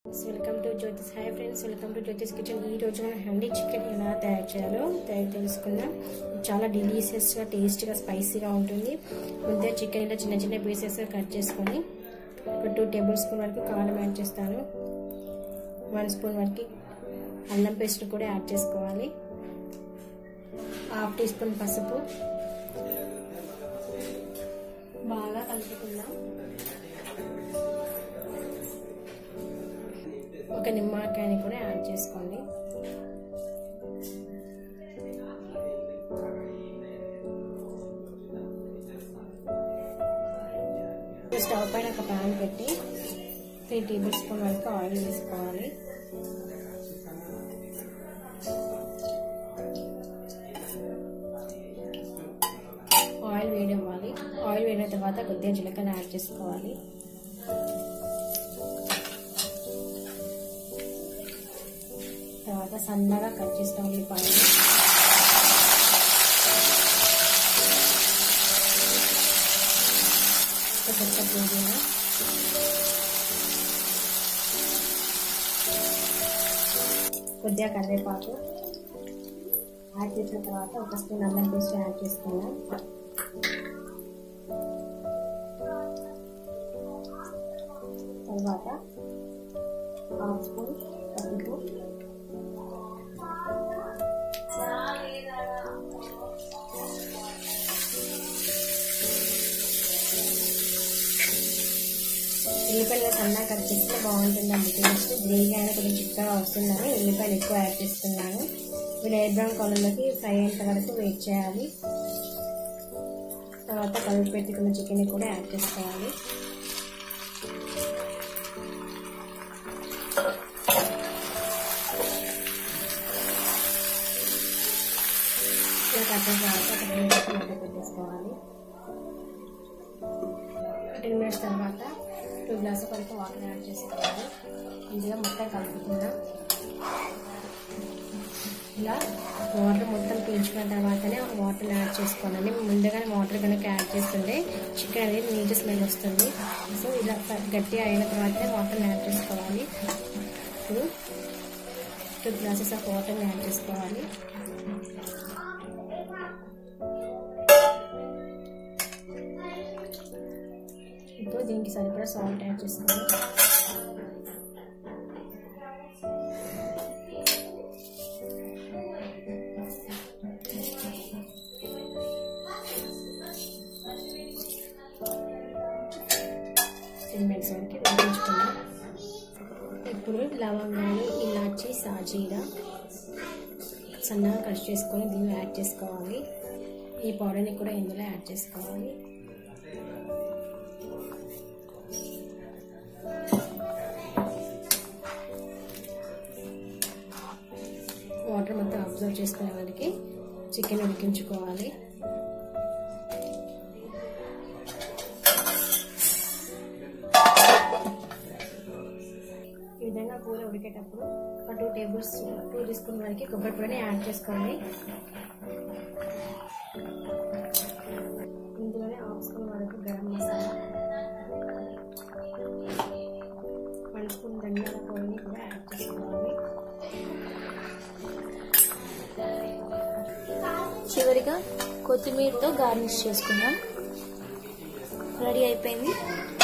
welcome to Jyothis hi friends welcome to Jyothis kitchen ఈ రోజు మనం హండీ చికెన్ ఎలా తయారు చేయాలో తయారు తెలుసుకుందాం చాలా డెలీషియస్గా టేస్ట్గా స్పైసీగా ఉంటుంది ముందే చికెన్ ఇలా చిన్న చిన్న పీసెస్గా కట్ చేసుకొని ఒక టూ టేబుల్ స్పూన్ వరకు కారం యాడ్ చేస్తాను వన్ స్పూన్ వరకు అల్లం పేస్ట్ కూడా యాడ్ చేసుకోవాలి హాఫ్ టీ స్పూన్ పసుపు బాగా కలుపుకుందాం ఒక నిమ్మకాయని కూడా యాడ్ చేసుకోండి స్టవ్ పైన ఒక ప్యాన్ పెట్టి త్రీ టేబుల్ స్పూన్ వరకు ఆయిల్ వేసుకోవాలి ఆయిల్ వేడవ్వాలి ఆయిల్ వేడిన తర్వాత కొద్దిగా జీలకర్ర యాడ్ చేసుకోవాలి తర్వాత సన్నగా కట్ చేసిన ఉల్లిపాయలు కొత్త పుదీనా కొద్దిగా కరివేపాకు యాడ్ చేసిన తర్వాత ఒక స్పూన్ అల్లం పేస్ట్ యాడ్ చేసుకున్నాం తర్వాత హాఫ్ స్పూన్ పసుపు ఉల్లిపాయలు సన్నగా కట్ చేస్తే బాగుంటుందండి టేస్ట్ గ్రేవీ అయినా కొంచెం చిక్కగా వస్తుందని ఉల్లిపాయలు ఎక్కువ యాడ్ చేస్తున్నాను ఇవి లైట్ బ్రౌన్ కలర్లోకి ఫ్రై అయ్యేంత వరకు వెయిట్ చేయాలి తర్వాత కలిపి పెట్టుకున్న చికెన్ కూడా యాడ్ చేసుకోవాలి కట్టిన తర్వాత ఒక టెన్ మినిట్స్ మధ్య పెట్టేసుకోవాలి టెన్ మినిట్స్ తర్వాత టూ గ్లాస్ వరకు వాటర్ యాడ్ చేసుకోవాలి ఇందులో మొత్తం కలుపుకుందాం ఇలా వాటర్ మొత్తం పీల్చుకున్న తర్వాతనే వాటర్ యాడ్ చేసుకోవాలండి ముందుగానే వాటర్ కనుక యాడ్ చేస్తుంటే చికెన్ అనేది నీట్ స్మెల్ వస్తుంది సో ఇలా గట్టిగా అయిన తర్వాతనే వాటర్ యాడ్ చేసుకోవాలి ఇప్పుడు two glasses of water add చేసుకోవాలి ఇప్పుడు దీనికి సరిపడా సాల్ట్ యాడ్ చేసుకోవాలి టెన్ మినిట్స్ వరకు ఉడికించుకుందాం ఇప్పుడు లవంగాలు ఇలాచి సాజీరా సన్నగా కట్ చేసుకొని దీన్ని యాడ్ చేసుకోవాలి ఈ పౌడర్ని కూడా ఇందులో యాడ్ చేసుకోవాలి వాటర్ మొత్తం అబ్జర్వ్ చేసుకునే వాళ్ళకి చికెన్ ఉడికించుకోవాలి ఈ విధంగా కూర ఉడికేటప్పుడు ఒక two tables two tea spoon వరకు కొబ్బరి పొడిని యాడ్ చేసుకోండి ఇందులోనే హాఫ్ స్పూన్ వరకు గరం మసాలా వన్ స్పూన్ ధనియాల పొడిని కూడా యాడ్ చేసుకోవాలి చివరిగా కొత్తిమీరతో గార్నిష్ చేసుకుందాం రెడీ అయిపోయింది